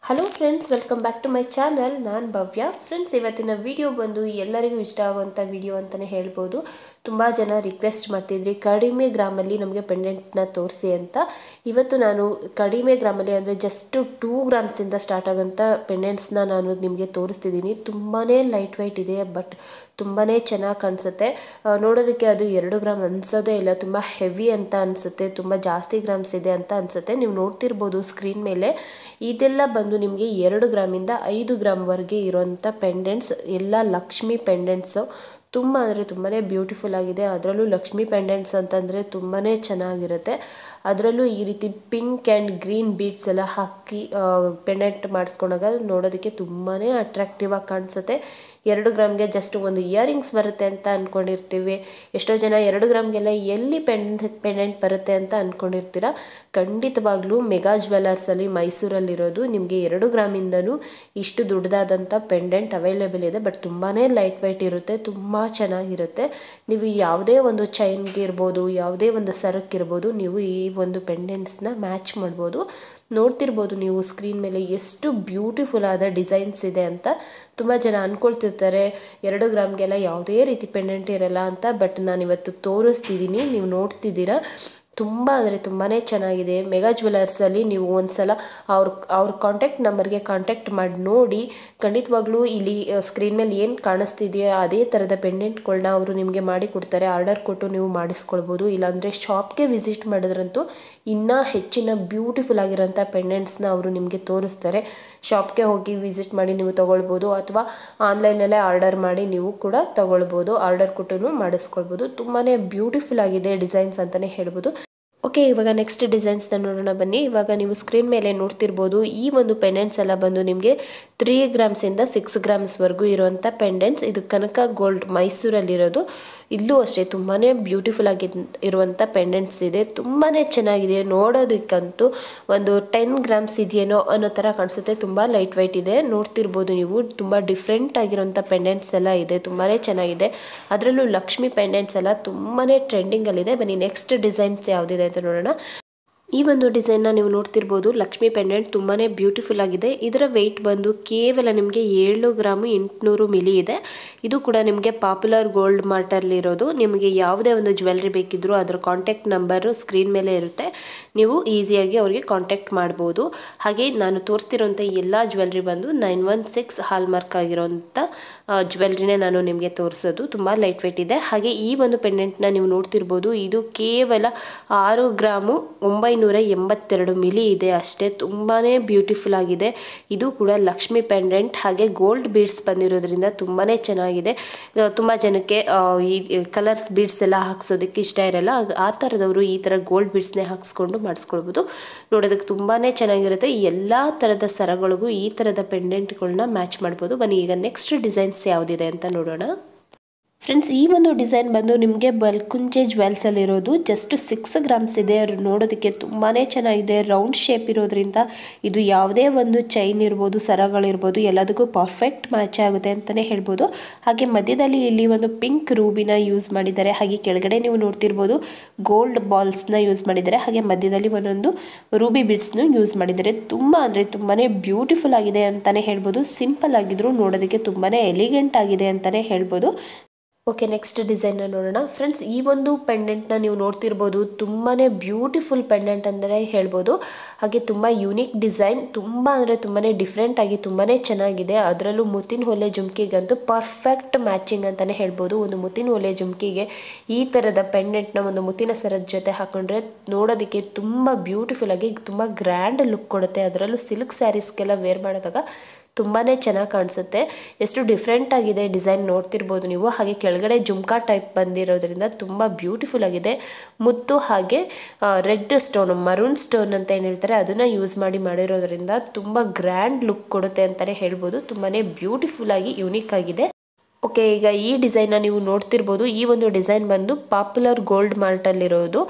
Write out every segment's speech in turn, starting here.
hello friends welcome back to my channel ನಾನು Bhavya friends ಇವತ್ತಿನ video ಬಂದು ಎಲ್ಲರಿಗೂ ಇಷ್ಟ ಆಗುವಂಥ ವಿಡಿಯೋ ಅಂತಲೇ ಹೇಳ್ಬೋದು ತುಂಬ ಜನ ರಿಕ್ವೆಸ್ಟ್ ಮಾಡ್ತಿದ್ರಿ ಕಡಿಮೆ ಗ್ರಾಮಲ್ಲಿ ನಮಗೆ ಪೆಂಡೆಂಟ್ನ ತೋರಿಸಿ ಅಂತ ಇವತ್ತು ನಾನು ಕಡಿಮೆ ಗ್ರಾಮಲ್ಲಿ ಅಂದರೆ ಜಸ್ಟ್ ಟೂ ಗ್ರಾಮ್ಸಿಂದ ಸ್ಟಾರ್ಟ್ ಆಗೋಂಥ ಪೆಂಡೆಂಟ್ಸ್ನ ನಾನು ನಿಮಗೆ ತೋರಿಸ್ತಿದ್ದೀನಿ ತುಂಬಾ ಲೈಟ್ ವೆಯ್ಟ್ ಇದೆ ಬಟ್ ತುಂಬಾ ಚೆನ್ನಾಗಿ ಕಾಣಿಸುತ್ತೆ ಆ, ನೋಡೋದಕ್ಕೆ ಅದು ಎರಡು ಗ್ರಾಮ್ ಅನ್ಸೋದೇ ಇಲ್ಲ ತುಂಬ ಹೆವಿ ಅಂತ ಅನಿಸುತ್ತೆ ತುಂಬ ಜಾಸ್ತಿ ಗ್ರಾಮ್ಸ್ ಇದೆ ಅಂತ ಅನಿಸುತ್ತೆ ನೀವು ನೋಡ್ತಿರ್ಬೋದು ಸ್ಕ್ರೀನ್ ಮೇಲೆ ಇದೆಲ್ಲ ಬಂದು ನಿಮಗೆ ಎರಡು ಗ್ರಾಮಿಂದ ಐದು ಗ್ರಾಮ್ವರೆಗೆ ಇರೋಂಥ ಪೆಂಡೆಂಟ್ಸ್ ಎಲ್ಲ ಲಕ್ಷ್ಮಿ ಪೆಂಡೆಂಟ್ಸು ತುಂಬ ಅಂದರೆ ತುಂಬಾ ಬ್ಯೂಟಿಫುಲ್ ಆಗಿದೆ ಅದರಲ್ಲೂ ಲಕ್ಷ್ಮಿ ಪೆಂಡೆಂಟ್ಸ್ ಅಂತಂದರೆ ತುಂಬಾ ಚೆನ್ನಾಗಿರುತ್ತೆ ಅದರಲ್ಲೂ ಈ ರೀತಿ ಪಿಂಕ್ ಆ್ಯಂಡ್ ಗ್ರೀನ್ ಬೀಡ್ಸ್ ಎಲ್ಲ ಹಾಕಿ ಪೆಂಡೆಂಟ್ ಮಾಡಿಸ್ಕೊಂಡಾಗ ನೋಡೋದಕ್ಕೆ ತುಂಬಾ ಅಟ್ರಾಕ್ಟಿವ್ ಆಗಿ ಕಾಣಿಸುತ್ತೆ ಎರಡು ಗ್ರಾಮ್ಗೆ ಜಸ್ಟ್ ಒಂದು ಇಯರಿಂಗ್ಸ್ ಬರುತ್ತೆ ಅಂತ ಅಂದ್ಕೊಂಡಿರ್ತೀವಿ ಎಷ್ಟೋ ಜನ ಎರಡು ಗ್ರಾಮ್ಗೆಲ್ಲ ಎಲ್ಲಿ ಪೆಂಡ್ ಪೆಂಡೆಂಟ್ ಬರುತ್ತೆ ಅಂತ ಅಂದ್ಕೊಂಡಿರ್ತೀರ ಖಂಡಿತವಾಗ್ಲೂ ಮೆಗಾ ಜ್ಯುವೆಲರ್ಸಲ್ಲಿ ಮೈಸೂರಲ್ಲಿರೋದು ನಿಮಗೆ ಎರಡು ಗ್ರಾಮಿಂದನೂ ಇಷ್ಟು ದೊಡ್ಡದಾದಂಥ ಪೆಂಡೆಂಟ್ ಅವೈಲೇಬಲ್ ಇದೆ ಬಟ್ ತುಂಬಾ ಲೈಟ್ ವೆಯ್ಟ್ ಇರುತ್ತೆ ತುಂಬ ಚೆನ್ನಾಗಿರುತ್ತೆ ನೀವು ಯಾವುದೇ ಒಂದು ಚೈನ್ಗೆ ಇರ್ಬೋದು ಯಾವುದೇ ಒಂದು ಸರಕ್ಕಿರ್ಬೋದು ನೀವು ಈ ಒಂದು ಪೆಂಡೆಂಟ್ಸ್ನ ಮ್ಯಾಚ್ ಮಾಡ್ಬೋದು ನೋಡ್ತಿರ್ಬೋದು ನೀವು ಸ್ಕ್ರೀನ್ ಮೇಲೆ ಎಷ್ಟು ಬ್ಯೂಟಿಫುಲ್ ಆದ ಡಿಸೈನ್ಸ್ ಇದೆ ಅಂತ ತುಂಬ ಜನ ಅಂದ್ಕೊಳ್ತಿರ್ತಾರೆ ಎರಡು ಗ್ರಾಮ್ಗೆಲ್ಲ ಯಾವುದೇ ರೀತಿ ಪೆಂಡೆಂಟ್ ಇರಲ್ಲ ಅಂತ ಬಟ್ ನಾನು ಇವತ್ತು ತೋರಿಸ್ತಿದ್ದೀನಿ ನೀವು ನೋಡ್ತಿದ್ದೀರಾ ತುಂಬ ಅಂದರೆ ತುಂಬಾ ಚೆನ್ನಾಗಿದೆ ಮೆಗಾ ಜ್ಯುವೆಲರ್ಸಲ್ಲಿ ನೀವು ಒಂದ್ಸಲ ಅವ್ರ ಅವ್ರ ಕಾಂಟ್ಯಾಕ್ಟ್ ನಂಬರ್ಗೆ ಕಾಂಟ್ಯಾಕ್ಟ್ ಮಾಡಿ ನೋಡಿ ಖಂಡಿತವಾಗ್ಲೂ ಇಲ್ಲಿ ಸ್ಕ್ರೀನ್ ಮೇಲೆ ಏನು ಕಾಣಿಸ್ತಿದೆಯೋ ಅದೇ ಥರದ ಪೆಂಡೆಂಟ್ಗಳನ್ನ ಅವರು ನಿಮಗೆ ಮಾಡಿ ಕೊಡ್ತಾರೆ ಆರ್ಡರ್ ಕೊಟ್ಟು ನೀವು ಮಾಡಿಸ್ಕೊಳ್ಬೋದು ಇಲ್ಲಾಂದರೆ ಶಾಪ್ಗೆ ವಿಸಿಟ್ ಮಾಡಿದ್ರಂತೂ ಇನ್ನೂ ಹೆಚ್ಚಿನ ಬ್ಯೂಟಿಫುಲ್ ಆಗಿರೋಂಥ ಪೆಂಡೆಂಟ್ಸ್ನ ಅವರು ನಿಮಗೆ ತೋರಿಸ್ತಾರೆ ಶಾಪ್ಗೆ ಹೋಗಿ ವಿಸಿಟ್ ಮಾಡಿ ನೀವು ತೊಗೊಳ್ಬೋದು ಅಥವಾ ಆನ್ಲೈನಲ್ಲೇ ಆರ್ಡರ್ ಮಾಡಿ ನೀವು ಕೂಡ ತೊಗೊಳ್ಬೋದು ಆರ್ಡರ್ ಕೊಟ್ಟು ಮಾಡಿಸ್ಕೊಳ್ಬೋದು ತುಂಬಾ ಬ್ಯೂಟಿಫುಲ್ ಆಗಿದೆ ಡಿಸೈನ್ಸ್ ಅಂತಲೇ ಹೇಳ್ಬೋದು ಓಕೆ ಇವಾಗ ನೆಕ್ಸ್ಟ್ ಡಿಸೈನ್ಸ್ನ ನೋಡೋಣ ಬನ್ನಿ ಇವಾಗ ನೀವು ಸ್ಕ್ರೀನ್ ಮೇಲೆ ನೋಡ್ತಿರ್ಬೋದು ಈ ಒಂದು ಪೆಂಡೆಂಟ್ಸ್ ಎಲ್ಲ ಬಂದು ನಿಮಗೆ ತ್ರೀ ಗ್ರಾಮ್ಸಿಂದ ಸಿಕ್ಸ್ ಗ್ರಾಮ್ಸ್ವರೆಗೂ ಇರುವಂಥ ಪೆಂಡೆಂಟ್ಸ್ ಇದು ಕನಕ ಗೋಲ್ಡ್ ಮೈಸೂರಲ್ಲಿರೋದು ಇಲ್ಲೂ ಅಷ್ಟೇ ತುಂಬಾ ಬ್ಯೂಟಿಫುಲ್ ಆಗಿ ಇರುವಂಥ ಪೆಂಡೆಂಟ್ಸ್ ಇದೆ ತುಂಬಾ ಚೆನ್ನಾಗಿದೆ ನೋಡೋದಕ್ಕಂತೂ ಒಂದು ಟೆನ್ ಗ್ರಾಮ್ಸ್ ಇದೆಯೇನೋ ಅನ್ನೋ ಥರ ಕಾಣಿಸುತ್ತೆ ತುಂಬ ಲೈಟ್ ವೈಟ್ ಇದೆ ನೋಡ್ತಿರ್ಬೋದು ನೀವು ತುಂಬ ಡಿಫ್ರೆಂಟ್ ಆಗಿರೋಂಥ ಪೆಂಡೆಂಟ್ಸ್ ಎಲ್ಲ ಇದೆ ತುಂಬಾ ಚೆನ್ನಾಗಿದೆ ಅದರಲ್ಲೂ ಲಕ್ಷ್ಮಿ ಪೆಂಡೆಂಟ್ಸ್ ಎಲ್ಲ ತುಂಬಾ ಟ್ರೆಂಡಿಂಗಲ್ಲಿದೆ ಬನ್ನಿ ನೆಕ್ಸ್ಟ್ ಡಿಸೈನ್ಸ್ ಯಾವುದಿದೆ ಅಂತ ನೋಡೋಣ ಈ ಒಂದು ಡಿಸೈನ್ನ ನೀವು ನೋಡ್ತಿರ್ಬೋದು ಲಕ್ಷ್ಮಿ ಪೆಂಡೆಂಟ್ ತುಂಬಾ ಬ್ಯೂಟಿಫುಲ್ ಆಗಿದೆ ಇದರ ವೆಯ್ಟ್ ಬಂದು ಕೇವಲ ನಿಮಗೆ ಏಳು ಗ್ರಾಮು ಎಂಟುನೂರು ಮಿಲಿ ಇದೆ ಇದು ಕೂಡ ನಿಮಗೆ ಪಾಪ್ಯುಲರ್ ಗೋಲ್ಡ್ ಮಾರ್ಟಲ್ಲಿರೋದು ನಿಮಗೆ ಯಾವುದೇ ಒಂದು ಜ್ಯುವೆಲ್ರಿ ಬೇಕಿದ್ರೂ ಅದರ ಕಾಂಟ್ಯಾಕ್ಟ್ ನಂಬರು ಸ್ಕ್ರೀನ್ ಮೇಲೆ ಇರುತ್ತೆ ನೀವು ಈಸಿಯಾಗಿ ಅವರಿಗೆ ಕಾಂಟ್ಯಾಕ್ಟ್ ಮಾಡ್ಬೋದು ಹಾಗೆ ನಾನು ತೋರಿಸ್ತಿರೋಂಥ ಎಲ್ಲ ಜ್ಯುವೆಲ್ರಿ ಬಂದು ನೈನ್ ಒನ್ ಸಿಕ್ಸ್ ಹಾಲ್ಮಾರ್ಕ್ ಆಗಿರೋಂಥ ಜ್ಯುವೆಲ್ರಿನೇ ನಾನು ನಿಮಗೆ ತೋರಿಸೋದು ತುಂಬ ಲೈಟ್ ವೆಯ್ಟ್ ಇದೆ ಹಾಗೆ ಈ ಒಂದು ಪೆಂಡೆಂಟ್ನ ನೀವು ನೋಡ್ತಿರ್ಬೋದು ಇದು ಕೇವಲ ಆರು ಗ್ರಾಮು ಒಂಬೈನೂರ ಎಂಬತ್ತೆರಡು ಮಿಲಿ ಇದೆ ಅಷ್ಟೇ ತುಂಬಾ ಬ್ಯೂಟಿಫುಲ್ ಆಗಿದೆ ಇದು ಕೂಡ ಲಕ್ಷ್ಮಿ ಪೆಂಡೆಂಟ್ ಹಾಗೆ ಗೋಲ್ಡ್ ಬೀಡ್ಸ್ ಬಂದಿರೋದ್ರಿಂದ ತುಂಬಾ ಚೆನ್ನಾಗಿದೆ ತುಂಬ ಜನಕ್ಕೆ ಆ, ಈ ಕಲರ್ಸ್ ಬೀಡ್ಸ್ ಎಲ್ಲ ಹಾಕ್ಸೋದಕ್ಕೆ ಇಷ್ಟ ಇರಲ್ಲ ಅದು ಆ ಥರದವರು ಈ ಥರ ಗೋಲ್ಡ್ ಬೀಡ್ಸ್ನೇ ಹಾಕ್ಸ್ಕೊಂಡು ಮಾಡಿಸ್ಕೊಳ್ಬೋದು ನೋಡೋದಕ್ಕೆ ತುಂಬಾ ಚೆನ್ನಾಗಿರುತ್ತೆ ಎಲ್ಲ ಥರದ ಸರಗಳಿಗೂ ಈ ಥರದ ಪೆಂಡೆಂಟ್ಗಳನ್ನ ಮ್ಯಾಚ್ ಮಾಡ್ಬೋದು ಬನ್ನಿ ಈಗ ನೆಕ್ಸ್ಟ್ ಡಿಸೈನ್ಸ್ ಯಾವುದಿದೆ ಅಂತ ನೋಡೋಣ ಫ್ರೆಂಡ್ಸ್ ಈ ಒಂದು ಡಿಸೈನ್ ಬಂದು ನಿಮಗೆ ಬಲ್ಕುಂಚೆ ಜ್ಯುವೆಲ್ಸಲ್ಲಿರೋದು ಜಸ್ಟ್ ಸಿಕ್ಸ್ ಗ್ರಾಮ್ಸ್ ಇದೆ ಅವ್ರು ನೋಡೋದಕ್ಕೆ ತುಂಬಾ ಚೆನ್ನಾಗಿದೆ ರೌಂಡ್ ಶೇಪ್ ಇರೋದ್ರಿಂದ ಇದು ಯಾವುದೇ ಒಂದು ಚೈನ್ ಇರ್ಬೋದು ಸರಗಳಿರ್ಬೋದು ಎಲ್ಲದಕ್ಕೂ ಪರ್ಫೆಕ್ಟ್ ಮ್ಯಾಚ್ ಆಗುತ್ತೆ ಅಂತಲೇ ಹೇಳ್ಬೋದು ಹಾಗೆ ಮಧ್ಯದಲ್ಲಿ ಇಲ್ಲಿ ಒಂದು ಪಿಂಕ್ ರೂಬಿನ ಯೂಸ್ ಮಾಡಿದ್ದಾರೆ ಹಾಗೆ ಕೆಳಗಡೆ ನೀವು ನೋಡ್ತಿರ್ಬೋದು ಗೋಲ್ಡ್ ಬಾಲ್ಸ್ನ ಯೂಸ್ ಮಾಡಿದ್ದಾರೆ ಹಾಗೆ ಮಧ್ಯದಲ್ಲಿ ಒಂದೊಂದು ರೂಬಿ ಬಿಡ್ಸ್ನು ಯೂಸ್ ಮಾಡಿದ್ದಾರೆ ತುಂಬ ಅಂದರೆ ತುಂಬಾ ಬ್ಯೂಟಿಫುಲ್ ಆಗಿದೆ ಅಂತಲೇ ಹೇಳ್ಬೋದು ಸಿಂಪಲ್ ಆಗಿದ್ರು ನೋಡೋದಕ್ಕೆ ತುಂಬಾ ಎಲಿಗೆಂಟ್ ಆಗಿದೆ ಅಂತಲೇ ಹೇಳ್ಬೋದು ಓಕೆ ನೆಕ್ಸ್ಟ್ ಡಿಸೈನ್ನ ನೋಡೋಣ ಫ್ರೆಂಡ್ಸ್ ಈ ಒಂದು ಪೆಂಡೆಂಟ್ನ ನೀವು ನೋಡ್ತಿರ್ಬೋದು ತುಂಬಾ ಬ್ಯೂಟಿಫುಲ್ ಪೆಂಡೆಂಟ್ ಅಂದರೆ ಹೇಳ್ಬೋದು ಹಾಗೆ ತುಂಬ ಯುನೀಕ್ ಡಿಸೈನ್ ತುಂಬ ಅಂದರೆ ತುಂಬಾ ಡಿಫ್ರೆಂಟ್ ಆಗಿ ತುಂಬಾ ಚೆನ್ನಾಗಿದೆ ಅದರಲ್ಲೂ ಮುತ್ತಿನ ಹೊಲೆ ಜುಮ್ಕಿಗಂತೂ ಪರ್ಫೆಕ್ಟ್ ಮ್ಯಾಚಿಂಗ್ ಅಂತಲೇ ಹೇಳ್ಬೋದು ಒಂದು ಮುತ್ತಿನ ಹೊಲೆ ಜುಮ್ಕಿಗೆ ಈ ಥರದ ಪೆಂಡೆಂಟ್ನ ಒಂದು ಮುತ್ತಿನ ಸರದ ಜೊತೆ ಹಾಕೊಂಡ್ರೆ ನೋಡೋದಕ್ಕೆ ತುಂಬ ಬ್ಯೂಟಿಫುಲ್ ಆಗಿ ತುಂಬ ಗ್ರ್ಯಾಂಡ್ ಲುಕ್ ಕೊಡುತ್ತೆ ಅದರಲ್ಲೂ ಸಿಲ್ಕ್ ಸ್ಯಾರೀಸ್ಗೆಲ್ಲ ವೇರ್ ಮಾಡಿದಾಗ ತುಂಬಾ ಚೆನ್ನಾಗಿ ಕಾಣಿಸುತ್ತೆ ಎಷ್ಟು ಡಿಫ್ರೆಂಟ್ ಆಗಿದೆ ಡಿಸೈನ್ ನೋಡ್ತಿರ್ಬೋದು ನೀವು ಹಾಗೆ ಕೆಳಗಡೆ ಜುಮ್ಕಾ ಟೈಪ್ ಬಂದಿರೋದ್ರಿಂದ ತುಂಬ ಬ್ಯೂಟಿಫುಲ್ ಆಗಿದೆ ಮುತ್ತು ಹಾಗೆ ರೆಡ್ ಸ್ಟೋನ್ ಮರೂನ್ ಸ್ಟೋನ್ ಅಂತ ಏನು ಹೇಳ್ತಾರೆ ಅದನ್ನು ಯೂಸ್ ಮಾಡಿ ಮಾಡಿರೋದ್ರಿಂದ ತುಂಬ ಗ್ರ್ಯಾಂಡ್ ಲುಕ್ ಕೊಡುತ್ತೆ ಅಂತಲೇ ಹೇಳ್ಬೋದು ತುಂಬಾ ಬ್ಯೂಟಿಫುಲ್ ಆಗಿ ಯುನೀಕ್ ಆಗಿದೆ ಓಕೆ ಈಗ ಈ ಡಿಸೈನ್ನ ನೀವು ನೋಡ್ತಿರ್ಬೋದು ಈ ಒಂದು ಡಿಸೈನ್ ಬಂದು ಪಾಪ್ಯುಲರ್ ಗೋಲ್ಡ್ ಮಾರ್ಟಲ್ಲಿರೋದು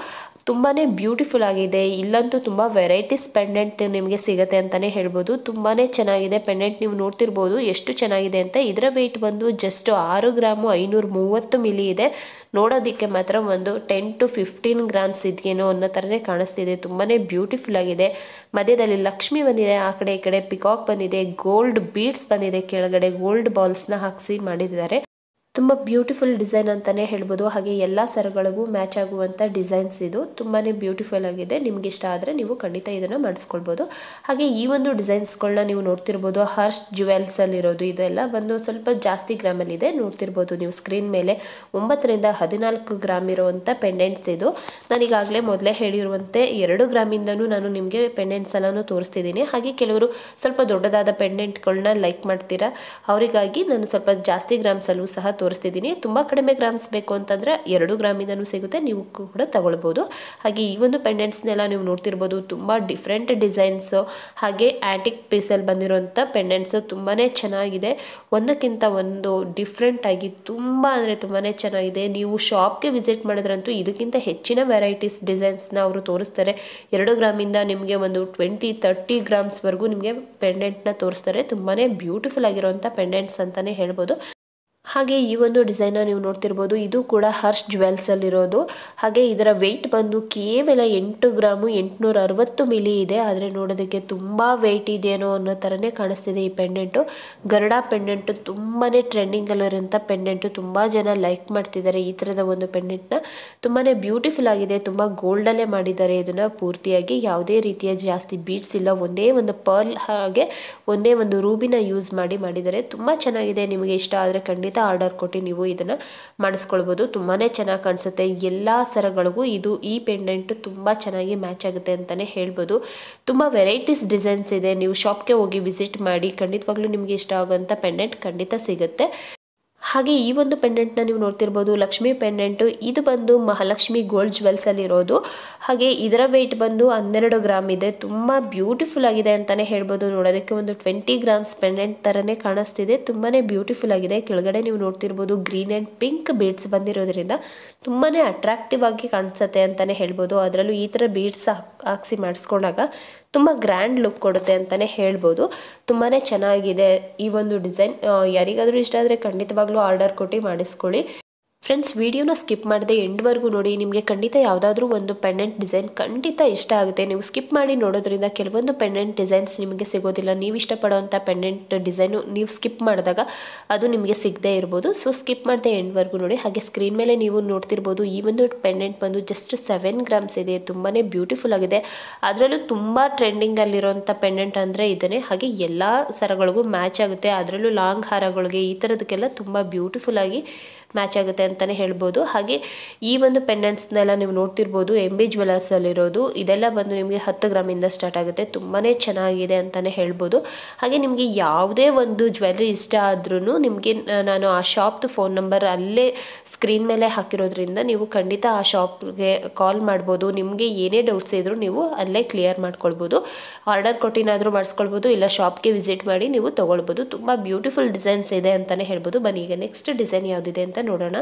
ತುಂಬಾ ಬ್ಯೂಟಿಫುಲ್ ಆಗಿದೆ ಇಲ್ಲಂತೂ ತುಂಬ ವೆರೈಟೀಸ್ ಪೆಂಡೆಂಟ್ ನಿಮಗೆ ಸಿಗುತ್ತೆ ಅಂತಲೇ ಹೇಳ್ಬೋದು ತುಂಬಾ ಚೆನ್ನಾಗಿದೆ ಪೆಂಡೆಂಟ್ ನೀವು ನೋಡ್ತಿರ್ಬೋದು ಎಷ್ಟು ಚೆನ್ನಾಗಿದೆ ಅಂತ ಇದರ ವೆಯ್ಟ್ ಬಂದು ಜಸ್ಟ್ ಆರು ಗ್ರಾಮು ಐನೂರ ಮೂವತ್ತು ಮಿಲಿ ಇದೆ ನೋಡೋದಕ್ಕೆ ಮಾತ್ರ ಒಂದು ಟೆನ್ ಟು ಫಿಫ್ಟೀನ್ ಗ್ರಾಮ್ಸ್ ಇದೆಯೇನೋ ಅನ್ನೋ ಥರನೇ ಕಾಣಿಸ್ತಿದೆ ತುಂಬಾ ಬ್ಯೂಟಿಫುಲ್ ಆಗಿದೆ ಮಧ್ಯದಲ್ಲಿ ಲಕ್ಷ್ಮಿ ಬಂದಿದೆ ಆ ಕಡೆ ಈ ಕಡೆ ಪಿಕಾಕ್ ಬಂದಿದೆ ಗೋಲ್ಡ್ ಬೀಡ್ಸ್ ಬಂದಿದೆ ಕೆಳಗಡೆ ಗೋಲ್ಡ್ ಬಾಲ್ಸ್ನ ಹಾಕಿಸಿ ಮಾಡಿದ್ದಾರೆ ತುಂಬ ಬ್ಯೂಟಿಫುಲ್ ಡಿಸೈನ್ ಅಂತಲೇ ಹೇಳ್ಬೋದು ಹಾಗೆ ಎಲ್ಲ ಸರಗಳಿಗೂ ಮ್ಯಾಚ್ ಆಗುವಂಥ ಡಿಸೈನ್ಸ್ ಇದು ತುಂಬಾ ಬ್ಯೂಟಿಫುಲ್ ಆಗಿದೆ ನಿಮ್ಗೆ ಇಷ್ಟ ಆದರೆ ನೀವು ಖಂಡಿತ ಇದನ್ನು ಮಾಡಿಸ್ಕೊಳ್ಬೋದು ಹಾಗೆ ಈ ಒಂದು ಡಿಸೈನ್ಸ್ಗಳನ್ನ ನೀವು ನೋಡ್ತಿರ್ಬೋದು ಹರ್ಷ್ ಜುವೆಲ್ಸಲ್ಲಿರೋದು ಇದೆಲ್ಲ ಬಂದು ಸ್ವಲ್ಪ ಜಾಸ್ತಿ ಗ್ರಾಮಲ್ಲಿದೆ ನೋಡ್ತಿರ್ಬೋದು ನೀವು ಸ್ಕ್ರೀನ್ ಮೇಲೆ ಒಂಬತ್ತರಿಂದ ಹದಿನಾಲ್ಕು ಗ್ರಾಮ್ ಇರುವಂಥ ಪೆಂಡೆಂಟ್ಸ್ ಇದು ನಾನೀಗಾಗಲೇ ಮೊದಲೇ ಹೇಳಿರುವಂತೆ ಎರಡು ಗ್ರಾಮಿಂದನೂ ನಾನು ನಿಮಗೆ ಪೆಂಡೆಂಟ್ಸ್ ಎಲ್ಲನೂ ತೋರಿಸ್ತಿದ್ದೀನಿ ಹಾಗೆ ಕೆಲವರು ಸ್ವಲ್ಪ ದೊಡ್ಡದಾದ ಪೆಂಡೆಂಟ್ಗಳನ್ನ ಲೈಕ್ ಮಾಡ್ತೀರಾ ಅವರಿಗಾಗಿ ನಾನು ಸ್ವಲ್ಪ ಜಾಸ್ತಿ ಗ್ರಾಮ್ಸಲ್ಲೂ ಸಹ ತೋರಿಸ್ತಿದ್ದೀನಿ ತುಂಬ ಕಡಿಮೆ ಗ್ರಾಮ್ಸ್ ಬೇಕು ಅಂತಂದರೆ ಎರಡು ಗ್ರಾಮಿಂದನೂ ಸಿಗುತ್ತೆ ನೀವು ಕೂಡ ತಗೊಳ್ಬೋದು ಹಾಗೆ ಈ ಒಂದು ಪೆಂಡೆಂಟ್ಸ್ನೆಲ್ಲ ನೀವು ನೋಡ್ತಿರ್ಬೋದು ತುಂಬ ಡಿಫ್ರೆಂಟ್ ಡಿಸೈನ್ಸು ಹಾಗೆ ಆ್ಯಂಟಿಕ್ ಪೀಸಲ್ಲಿ ಬಂದಿರೋಂಥ ಪೆಂಡೆಂಟ್ಸು ತುಂಬಾ ಚೆನ್ನಾಗಿದೆ ಒಂದಕ್ಕಿಂತ ಒಂದು ಡಿಫ್ರೆಂಟ್ ಆಗಿ ತುಂಬ ಅಂದರೆ ತುಂಬಾ ಚೆನ್ನಾಗಿದೆ ನೀವು ಶಾಪ್ಗೆ ವಿಸಿಟ್ ಮಾಡಿದ್ರಂತೂ ಇದಕ್ಕಿಂತ ಹೆಚ್ಚಿನ ವೆರೈಟೀಸ್ ಡಿಸೈನ್ಸ್ನ ಅವರು ತೋರಿಸ್ತಾರೆ ಎರಡು ಗ್ರಾಮಿಂದ ನಿಮಗೆ ಒಂದು ಟ್ವೆಂಟಿ ತರ್ಟಿ ಗ್ರಾಮ್ಸ್ವರೆಗೂ ನಿಮಗೆ ಪೆಂಡೆಂಟ್ನ ತೋರಿಸ್ತಾರೆ ತುಂಬಾ ಬ್ಯೂಟಿಫುಲ್ ಆಗಿರೋಂಥ ಪೆಂಡೆಂಟ್ಸ್ ಅಂತಲೇ ಹೇಳ್ಬೋದು ಹಾಗೆ ಈ ಒಂದು ಡಿಸೈನ ನೀವು ನೋಡ್ತಿರ್ಬೋದು ಇದು ಕೂಡ ಹರ್ಷ್ ಜ್ಯುವೆಲ್ಸಲ್ಲಿರೋದು ಹಾಗೆ ಇದರ ವೆಯ್ಟ್ ಬಂದು ಕೇವಲ ಎಂಟು ಗ್ರಾಮು ಎಂಟುನೂರ ಅರವತ್ತು ಮಿಲಿ ಇದೆ ಆದರೆ ನೋಡೋದಕ್ಕೆ ತುಂಬ ವೆಯ್ಟ್ ಇದೆಯೇನೋ ಅನ್ನೋ ಥರನೇ ಕಾಣಿಸ್ತಿದೆ ಈ ಪೆಂಡೆಂಟು ಗರುಡ ಪೆಂಡೆಂಟು ತುಂಬಾ ಟ್ರೆಂಡಿಂಗಲ್ಲಿರೋಂಥ ಪೆಂಡೆಂಟು ತುಂಬ ಜನ ಲೈಕ್ ಮಾಡ್ತಿದ್ದಾರೆ ಈ ಥರದ ಒಂದು ಪೆಂಡೆಂಟ್ನ ತುಂಬಾ ಬ್ಯೂಟಿಫುಲ್ ಆಗಿದೆ ತುಂಬ ಗೋಲ್ಡಲ್ಲೇ ಮಾಡಿದ್ದಾರೆ ಇದನ್ನು ಪೂರ್ತಿಯಾಗಿ ಯಾವುದೇ ರೀತಿಯ ಜಾಸ್ತಿ ಬೀಡ್ಸ್ ಇಲ್ಲ ಒಂದೇ ಒಂದು ಪರ್ಲ್ ಹಾಗೆ ಒಂದೇ ಒಂದು ರೂಬಿನ ಯೂಸ್ ಮಾಡಿ ಮಾಡಿದ್ದಾರೆ ತುಂಬ ಚೆನ್ನಾಗಿದೆ ನಿಮಗೆ ಇಷ್ಟ ಆದರೆ ಖಂಡಿತ ಆರ್ಡರ್ ಕೊಟ್ಟು ನೀವು ಇದನ್ನು ಮಾಡಿಸ್ಕೊಳ್ಬೋದು ತುಂಬಾ ಚೆನ್ನಾಗಿ ಕಾಣಿಸುತ್ತೆ ಎಲ್ಲ ಸರಗಳಿಗೂ ಇದು ಈ ಪೆಂಡೆಂಟ್ ತುಂಬ ಚೆನ್ನಾಗಿ ಮ್ಯಾಚ್ ಆಗುತ್ತೆ ಅಂತಲೇ ಹೇಳ್ಬೋದು ತುಂಬ ವೆರೈಟೀಸ್ ಡಿಸೈನ್ಸ್ ಇದೆ ನೀವು ಶಾಪ್ಗೆ ಹೋಗಿ ವಿಸಿಟ್ ಮಾಡಿ ಖಂಡಿತವಾಗ್ಲೂ ನಿಮಗೆ ಇಷ್ಟ ಆಗೋಂಥ ಪೆಂಡೆಂಟ್ ಖಂಡಿತ ಸಿಗುತ್ತೆ ಹಾಗೆ ಈ ಒಂದು ಪೆಂಡೆಂಟ್ನ ನೀವು ನೋಡ್ತಿರ್ಬೋದು ಲಕ್ಷ್ಮಿ ಪೆಂಡೆಂಟು ಇದು ಬಂದು ಮಹಾಲಕ್ಷ್ಮಿ ಗೋಲ್ಡ್ ಜ್ಯುವೆಲ್ಸಲ್ಲಿರೋದು ಹಾಗೆ ಇದರ ವೆಯ್ಟ್ ಬಂದು ಹನ್ನೆರಡು ಗ್ರಾಮ್ ಇದೆ ತುಂಬ ಬ್ಯೂಟಿಫುಲ್ ಆಗಿದೆ ಅಂತಲೇ ಹೇಳ್ಬೋದು ನೋಡೋದಕ್ಕೆ ಒಂದು ಟ್ವೆಂಟಿ ಗ್ರಾಮ್ಸ್ ಪೆಂಡೆಂಟ್ ಥರನೇ ಕಾಣಿಸ್ತಿದೆ ತುಂಬಾ ಬ್ಯೂಟಿಫುಲ್ ಆಗಿದೆ ಕೆಳಗಡೆ ನೀವು ನೋಡ್ತಿರ್ಬೋದು ಗ್ರೀನ್ ಆ್ಯಂಡ್ ಪಿಂಕ್ ಬೀಡ್ಸ್ ಬಂದಿರೋದ್ರಿಂದ ತುಂಬಾ ಅಟ್ರಾಕ್ಟಿವ್ ಆಗಿ ಕಾಣಿಸುತ್ತೆ ಅಂತಲೇ ಹೇಳ್ಬೋದು ಅದರಲ್ಲೂ ಈ ಥರ ಬೀಡ್ಸ್ ಹಾಕ್ಸಿ ಮಾಡಿಸ್ಕೊಂಡಾಗ ತುಂಬ ಗ್ರ್ಯಾಂಡ್ ಲುಕ್ ಕೊಡುತ್ತೆ ಅಂತಲೇ ಹೇಳ್ಬೋದು ತುಂಬಾ ಚೆನ್ನಾಗಿದೆ ಈ ಒಂದು ಡಿಸೈನ್ ಯಾರಿಗಾದರೂ ಇಷ್ಟ ಆದರೆ ಖಂಡಿತವಾಗ್ಲೂ ಆರ್ಡರ್ ಕೊಟ್ಟು ಮಾಡಿಸ್ಕೊಳ್ಳಿ ಫ್ರೆಂಡ್ಸ್ ವಿಡಿಯೋನ ಸ್ಕಿಪ್ ಮಾಡದೆ ಎಂಡ್ವರೆಗೂ ನೋಡಿ ನಿಮಗೆ ಖಂಡಿತ ಯಾವುದಾದ್ರೂ ಒಂದು ಪೆಂಡೆಂಟ್ ಡಿಸೈನ್ ಖಂಡಿತ ಇಷ್ಟ ಆಗುತ್ತೆ ನೀವು ಸ್ಕಿಪ್ ಮಾಡಿ ನೋಡೋದ್ರಿಂದ ಕೆಲವೊಂದು ಪೆಂಡೆಂಟ್ ಡಿಸೈನ್ಸ್ ನಿಮಗೆ ಸಿಗೋದಿಲ್ಲ ನೀವು ಇಷ್ಟಪಡೋವಂಥ ಪೆಂಡೆಂಟ್ ಡಿಸೈನು ನೀವು ಸ್ಕಿಪ್ ಮಾಡಿದಾಗ ಅದು ನಿಮಗೆ ಸಿಗದೇ ಇರ್ಬೋದು ಸೊ ಸ್ಕಿಪ್ ಮಾಡದೆ ಎಂಡ್ವರೆಗೂ ನೋಡಿ ಹಾಗೆ ಸ್ಕ್ರೀನ್ ಮೇಲೆ ನೀವು ನೋಡ್ತಿರ್ಬೋದು ಈ ಒಂದು ಪೆಂಡೆಂಟ್ ಬಂದು ಜಸ್ಟ್ ಸೆವೆನ್ ಗ್ರಾಮ್ಸ್ ಇದೆ ತುಂಬಾ ಬ್ಯೂಟಿಫುಲ್ ಆಗಿದೆ ಅದರಲ್ಲೂ ತುಂಬ ಟ್ರೆಂಡಿಂಗಲ್ಲಿರೋಂಥ ಪೆಂಡೆಂಟ್ ಅಂದರೆ ಇದನ್ನೇ ಹಾಗೆ ಎಲ್ಲ ಸರಗಳಿಗೂ ಮ್ಯಾಚ್ ಆಗುತ್ತೆ ಅದರಲ್ಲೂ ಲಾಂಗ್ ಹಾರಗಳಿಗೆ ಈ ಥರದಕ್ಕೆಲ್ಲ ತುಂಬ ಬ್ಯೂಟಿಫುಲ್ ಆಗಿ ಮ್ಯಾಚ್ ಆಗುತ್ತೆ ಅಂತಲೇ ಹೇಳ್ಬೋದು ಹಾಗೆ ಈ ಒಂದು ಪೆಂಡೆಂಟ್ಸ್ನೆಲ್ಲ ನೀವು ನೋಡ್ತಿರ್ಬೋದು ಎಮ್ ಬಿ ಜ್ಯುವೆಲರ್ಸಲ್ಲಿರೋದು ಇದೆಲ್ಲ ಬಂದು ನಿಮಗೆ ಹತ್ತು ಗ್ರಾಮಿಂದ ಸ್ಟಾರ್ಟ್ ಆಗುತ್ತೆ ತುಂಬಾ ಚೆನ್ನಾಗಿದೆ ಅಂತಲೇ ಹೇಳ್ಬೋದು ಹಾಗೆ ನಿಮಗೆ ಯಾವುದೇ ಒಂದು ಜ್ಯುವೆಲ್ರಿ ಇಷ್ಟ ಆದ್ರೂ ನಿಮಗೆ ನಾನು ಆ ಶಾಪ್ದು ಫೋನ್ ನಂಬರ್ ಅಲ್ಲೇ ಸ್ಕ್ರೀನ್ ಮೇಲೆ ಹಾಕಿರೋದ್ರಿಂದ ನೀವು ಖಂಡಿತ ಆ ಶಾಪ್ಗೆ ಕಾಲ್ ಮಾಡ್ಬೋದು ನಿಮಗೆ ಏನೇ ಡೌಟ್ಸ್ ಇದ್ದರೂ ನೀವು ಅಲ್ಲೇ ಕ್ಲಿಯರ್ ಮಾಡ್ಕೊಳ್ಬೋದು ಆರ್ಡರ್ ಕೊಟ್ಟಿನಾದರೂ ಮಾಡಿಸ್ಕೊಳ್ಬೋದು ಇಲ್ಲ ಶಾಪ್ಗೆ ವಿಸಿಟ್ ಮಾಡಿ ನೀವು ತೊಗೊಳ್ಬೋದು ತುಂಬ ಬ್ಯೂಟಿಫುಲ್ ಡಿಸೈನ್ಸ್ ಇದೆ ಅಂತಲೇ ಹೇಳ್ಬೋದು ಬನ್ನಿ ಈಗ ನೆಕ್ಸ್ಟ್ ಡಿಸೈನ್ ಯಾವುದಿದೆ ಅಂತ ನೋಡೋಣ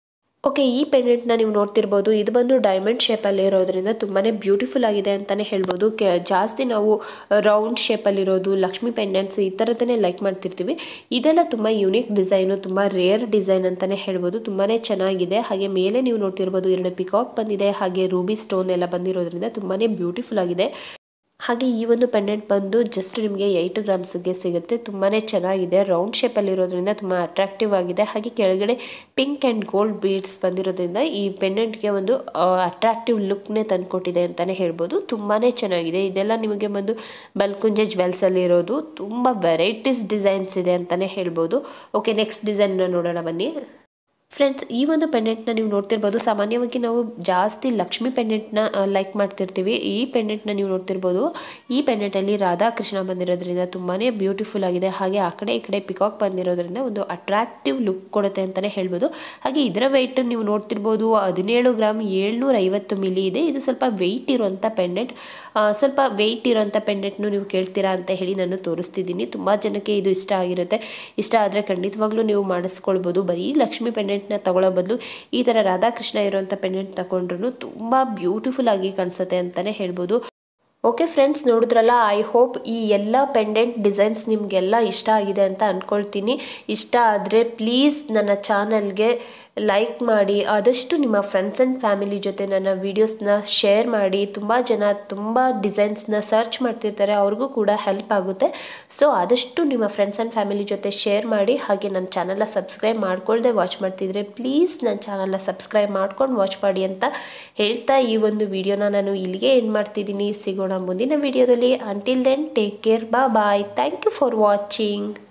ಓಕೆ ಈ ಪೆಂಡೆಂಟ್ನ ನೀವು ನೋಡ್ತಿರ್ಬೋದು ಇದು ಬಂದು ಡೈಮಂಡ್ ಶೇಪಲ್ಲಿ ಇರೋದ್ರಿಂದ ತುಂಬಾ ಬ್ಯೂಟಿಫುಲ್ ಆಗಿದೆ ಅಂತಲೇ ಹೇಳ್ಬೋದು ಕೆ ಜಾಸ್ತಿ ನಾವು ರೌಂಡ್ ಶೇಪಲ್ಲಿರೋದು ಲಕ್ಷ್ಮಿ ಪೆಂಡೆಂಟ್ಸ್ ಈ ಥರದನ್ನೇ ಲೈಕ್ ಮಾಡ್ತಿರ್ತೀವಿ ಇದೆಲ್ಲ ತುಂಬ ಯುನೀಕ್ ಡಿಸೈನು ತುಂಬ ರೇರ್ ಡಿಸೈನ್ ಅಂತಲೇ ಹೇಳ್ಬೋದು ತುಂಬಾ ಚೆನ್ನಾಗಿದೆ ಹಾಗೆ ಮೇಲೆ ನೀವು ನೋಡ್ತಿರ್ಬೋದು ಎರಡು ಪಿಕಾಕ್ ಬಂದಿದೆ ಹಾಗೆ ರೂಬಿ ಸ್ಟೋನ್ ಎಲ್ಲ ಬಂದಿರೋದ್ರಿಂದ ತುಂಬಾ ಬ್ಯೂಟಿಫುಲ್ ಆಗಿದೆ ಹಾಗೆ ಈ ಒಂದು ಪೆಂಡೆಂಟ್ ಬಂದು ಜಸ್ಟ್ ನಿಮಗೆ ಏಯ್ಟ್ ಗ್ರಾಮ್ಸ್ಗೆ ಸಿಗುತ್ತೆ ತುಂಬಾ ಚೆನ್ನಾಗಿದೆ ರೌಂಡ್ ಶೇಪಲ್ಲಿರೋದ್ರಿಂದ ತುಂಬ ಅಟ್ರಾಕ್ಟಿವ್ ಆಗಿದೆ ಹಾಗೆ ಕೆಳಗಡೆ ಪಿಂಕ್ ಆ್ಯಂಡ್ ಗೋಲ್ಡ್ ಬೀಡ್ಸ್ ಬಂದಿರೋದ್ರಿಂದ ಈ ಪೆಂಡೆಂಟ್ಗೆ ಒಂದು ಅಟ್ರಾಕ್ಟಿವ್ ಲುಕ್ನೇ ತಂದುಕೊಟ್ಟಿದೆ ಅಂತಲೇ ಹೇಳ್ಬೋದು ತುಂಬಾ ಚೆನ್ನಾಗಿದೆ ಇದೆಲ್ಲ ನಿಮಗೆ ಬಂದು ಬಲ್ಕುಂಜೆ ಜ್ವೆಲ್ಸಲ್ಲಿ ಇರೋದು ತುಂಬ ವೆರೈಟೀಸ್ ಡಿಸೈನ್ಸ್ ಇದೆ ಅಂತಲೇ ಹೇಳ್ಬೋದು ಓಕೆ ನೆಕ್ಸ್ಟ್ ಡಿಸೈನ್ನ ನೋಡೋಣ ಬನ್ನಿ ಫ್ರೆಂಡ್ಸ್ ಈ ಒಂದು ಪೆಂಡೆಂಟ್ನ ನೀವು ನೋಡ್ತಿರ್ಬೋದು ಸಾಮಾನ್ಯವಾಗಿ ನಾವು ಜಾಸ್ತಿ ಲಕ್ಷ್ಮಿ ಪೆಂಡೆಂಟ್ನ ಲೈಕ್ ಮಾಡ್ತಿರ್ತೀವಿ ಈ ಪೆಂಡೆಂಟ್ನ ನೀವು ನೋಡ್ತಿರ್ಬೋದು ಈ ಪೆಂಡೆಂಟಲ್ಲಿ ರಾಧಾಕೃಷ್ಣ ಬಂದಿರೋದ್ರಿಂದ ತುಂಬಾ ಬ್ಯೂಟಿಫುಲ್ ಆಗಿದೆ ಹಾಗೆ ಆ ಕಡೆ ಈ ಕಡೆ ಪಿಕಾಕ್ ಬಂದಿರೋದ್ರಿಂದ ಒಂದು ಅಟ್ರಾಕ್ಟಿವ್ ಲುಕ್ ಕೊಡುತ್ತೆ ಅಂತಲೇ ಹೇಳ್ಬೋದು ಹಾಗೆ ಇದರ ವೆಯ್ಟ್ ನೀವು ನೋಡ್ತಿರ್ಬೋದು ಹದಿನೇಳು ಗ್ರಾಮ್ ಏಳ್ನೂರ ಐವತ್ತು ಮಿಲಿ ಇದೆ ಇದು ಸ್ವಲ್ಪ ವೆಯ್ಟ್ ಇರೋಂಥ ಪೆಂಡೆಂಟ್ ಸ್ವಲ್ಪ ವೆಯ್ಟ್ ಇರೋಂಥ ಪೆಂಡೆಂಟ್ನು ನೀವು ಕೇಳ್ತೀರಾ ಅಂತ ಹೇಳಿ ನಾನು ತೋರಿಸ್ತಿದ್ದೀನಿ ತುಂಬ ಜನಕ್ಕೆ ಇದು ಇಷ್ಟ ಆಗಿರುತ್ತೆ ಇಷ್ಟ ಆದರೆ ಖಂಡಿತವಾಗ್ಲೂ ನೀವು ಮಾಡಿಸ್ಕೊಳ್ಬೋದು ಬರೀ ಲಕ್ಷ್ಮಿ ಪೆಂಡೆಂಟ್ ಪೆಂಡೆಂಟ್ನ ತಗೊಳ್ಳೋ ಬದಲು ಈ ಥರ ರಾಧಾಕೃಷ್ಣ ಇರೋಂಥ ಪೆಂಡೆಂಟ್ ತಗೊಂಡ್ರು ತುಂಬ ಬ್ಯೂಟಿಫುಲ್ ಆಗಿ ಕಾಣಿಸುತ್ತೆ ಅಂತಲೇ ಹೇಳ್ಬೋದು ಓಕೆ ಫ್ರೆಂಡ್ಸ್ ನೋಡಿದ್ರಲ್ಲ ಐ ಹೋಪ್ ಈ ಎಲ್ಲ ಪೆಂಡೆಂಟ್ ಡಿಸೈನ್ಸ್ ನಿಮಗೆಲ್ಲ ಇಷ್ಟ ಆಗಿದೆ ಅಂತ ಅಂದ್ಕೊಳ್ತೀನಿ ಇಷ್ಟ ಆದರೆ ಪ್ಲೀಸ್ ನನ್ನ ಚಾನಲ್ಗೆ ಲೈಕ್ ಮಾಡಿ ಆದಷ್ಟು ನಿಮ್ಮ ಫ್ರೆಂಡ್ಸ್ ಆ್ಯಂಡ್ ಫ್ಯಾಮಿಲಿ ಜೊತೆ ನನ್ನ ವೀಡಿಯೋಸ್ನ ಶೇರ್ ಮಾಡಿ ತುಂಬ ಜನ ತುಂಬ ಡಿಸೈನ್ಸ್ನ ಸರ್ಚ್ ಮಾಡ್ತಿರ್ತಾರೆ ಅವ್ರಿಗೂ ಕೂಡ ಹೆಲ್ಪ್ ಆಗುತ್ತೆ ಸೊ ಆದಷ್ಟು ನಿಮ್ಮ ಫ್ರೆಂಡ್ಸ್ ಆ್ಯಂಡ್ ಫ್ಯಾಮಿಲಿ ಜೊತೆ ಶೇರ್ ಮಾಡಿ ಹಾಗೆ ನನ್ನ ಚಾನಲ್ನ ಸಬ್ಸ್ಕ್ರೈಬ್ ಮಾಡ್ಕೊಳ್ದೆ ವಾಚ್ ಮಾಡ್ತಿದ್ರೆ ಪ್ಲೀಸ್ ನನ್ನ ಚಾನಲ್ನ ಸಬ್ಸ್ಕ್ರೈಬ್ ಮಾಡ್ಕೊಂಡು ವಾಚ್ ಮಾಡಿ ಅಂತ ಹೇಳ್ತಾ ಈ ಒಂದು ವಿಡಿಯೋನ ನಾನು ಇಲ್ಲಿಗೆ ಎಂಡ್ ಮಾಡ್ತಿದ್ದೀನಿ ಸಿಗೋಣ ಮುಂದಿನ ವಿಡಿಯೋದಲ್ಲಿ until then take care bye bye thank you for watching